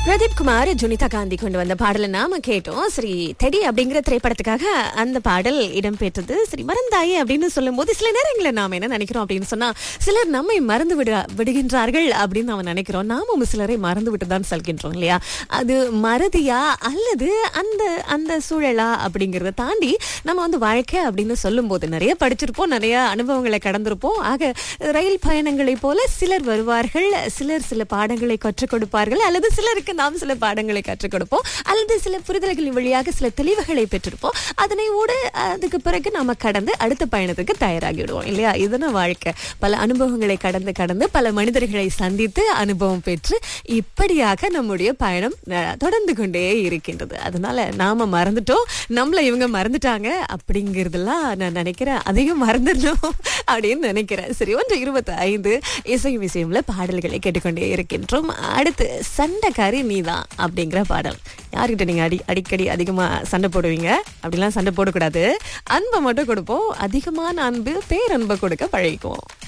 பிரதீப் குமார் ஜுனிதா காந்தி கொண்டு வந்த பாடலை நாம கேட்டோம் சரி தெடி அப்படிங்கிற திரைப்படத்துக்காக அந்த பாடல் இடம்பெற்றது சரி மறந்தாயே அப்படின்னு சொல்லும்போது சில நேரங்களில் நாம என்ன நினைக்கிறோம் அப்படின்னு சொன்னா சிலர் நம்மை மறந்து விட விடுகின்றார்கள் அப்படின்னு நாம நினைக்கிறோம் நாமும் சிலரை மறந்து விட்டு தான் சொல்கின்றோம் இல்லையா அது மறதியா அல்லது அந்த அந்த சூழலா அப்படிங்கறத தாண்டி நம்ம வந்து வாழ்க்கை அப்படின்னு சொல்லும்போது நிறைய படிச்சிருப்போம் நிறைய அனுபவங்களை கடந்திருப்போம் ஆக ரயில் பயணங்களை போல சிலர் வருவார்கள் சிலர் சில பாடங்களை கற்றுக் கொடுப்பார்கள் அல்லது சிலருக்கு நாம் சில பாடங்களை கற்றுக் கொடுப்போம் அல்லது சில புரிதல்களின் வழியாக சில தெளிவுகளை பெற்றிருப்போம் அதனை கூட அதுக்கு பிறகு நாம கடந்து அடுத்த பயணத்துக்கு தயாராகி விடுவோம் இல்லையா இதுதான் வாழ்க்கை பல அனுபவங்களை கடந்து கடந்து பல மனிதர்களை சந்தித்து அனுபவம் பெற்று இப்படியாக நம்முடைய பயணம் அஹ், தொடர்ந்து கொண்டே இருக்கின்றது அதனால நாம மறந்துட்டோம் நம்மள இவங்க மறந்துட்டாங்க அப்படிங்கறதெல்லாம் நான் நினைக்கிறேன் அதையும் மறந்துடணும் அப்படின்னு நினைக்கிறேன் சரி ஒன்று இருபத்தி ஐந்து இசை விஷயம்ல பாடல்களை கேட்டுக்கொண்டே இருக்கின்றோம் அடுத்து சண்டைக்காரி நீதான் அப்படிங்கிற பாடல் யார்கிட்ட நீங்க அடி அடிக்கடி அதிகமா சண்டை போடுவீங்க அப்படிலாம் சண்டை போடக்கூடாது அன்பை மட்டும் கொடுப்போம் அதிகமான அன்பு பேரன்பை கொடுக்க பழகிக்குவோம்